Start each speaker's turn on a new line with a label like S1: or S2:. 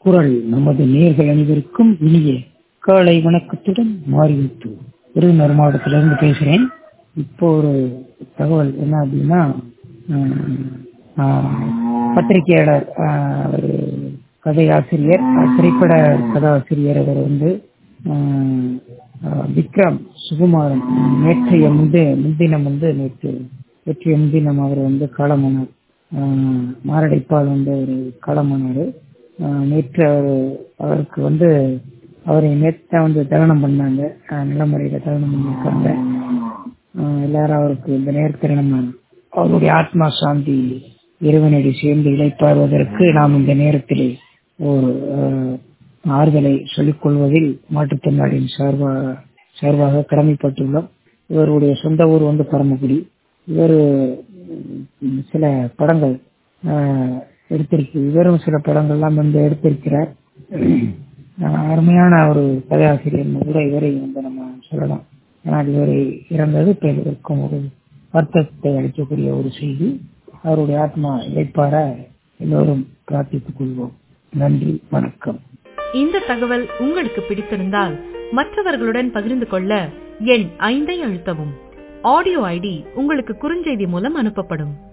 S1: குரல் நமது நேர்கள் அனைவருக்கும் இனிய காலை வணக்கத்துடன் மாறிவிட்டு விருதுநகர் மாவட்டத்திலிருந்து பேசுகிறேன் இப்போ ஒரு தகவல் என்ன அப்படின்னா ஆஹ், ஆஹ், பத்திரிகையாளர் ஆஹ், ஒரு கதையாசிரியர் ஆஹ், திரைப்பட கதாசிரியர் அவர் வந்து ஆஹ், ஆஹ், விக்ரம் சுகுமாரன் நேற்றைய முந்தைய முன்தினம் வந்து நேற்று நேற்றைய முன்தினம் அவர் வந்து காலமானார் ஆஹ், மாரடைப்பால் வந்து அவர் காலமானார் ஆஹ், நேற்று அவர் அவருக்கு வந்து அவரை நேற்று வந்து தகனம் பண்ணாங்க ஆஹ், நல்ல முறையில் தகனம் பண்ணியிருக்காங்க ஆஹ், எல்லாரும் அவருக்கு இந்த நேரத்தில் நம்ம அவருடைய ஆத்மா சாந்தி இறைவனடி சேர்ந்து இழைப்பாருவதற்கு நாம் இந்த நேரத்தில் ஒரு ஆஹ், ஆறுதலை சொல்லிக் கொள்வதில் மாற்றுத்திறனாளியின் சார்பாக சார்பாக கடமைப்பட்டுள்ளோம் இவருடைய சொந்த ஊர் வந்து பரமக்குடி இவர் உம், சில படங்கள் ஆஹ், எடுத்திருக்கு இவரும் சில படங்கள்லாம் வந்து எடுத்திருக்கிறார் ஆஹ், அருமையான ஒரு கதையாசிரியர் கூட இவரை வந்து நம்ம சொல்லலாம் ஆனால் இவர் இறந்தது பெருக்கும் ஒரு வருத்தத்தை அளிக்கக்கூடிய ஒரு செய்தி அவருடைய ஆத்மா இழைப்பார எல்லோரும் பிரார்த்தித்துக் கொள்வோம் நன்றி வணக்கம்
S2: இந்த தகவல் உங்களுக்கு பிடித்திருந்தால் மற்றவர்களுடன் பகிர்ந்து கொள்ள எண் ஐந்தை அழுத்தவும் ஆடியோ ஐடி உங்களுக்கு குறுஞ்செய்தி மூலம் அனுப்பப்படும்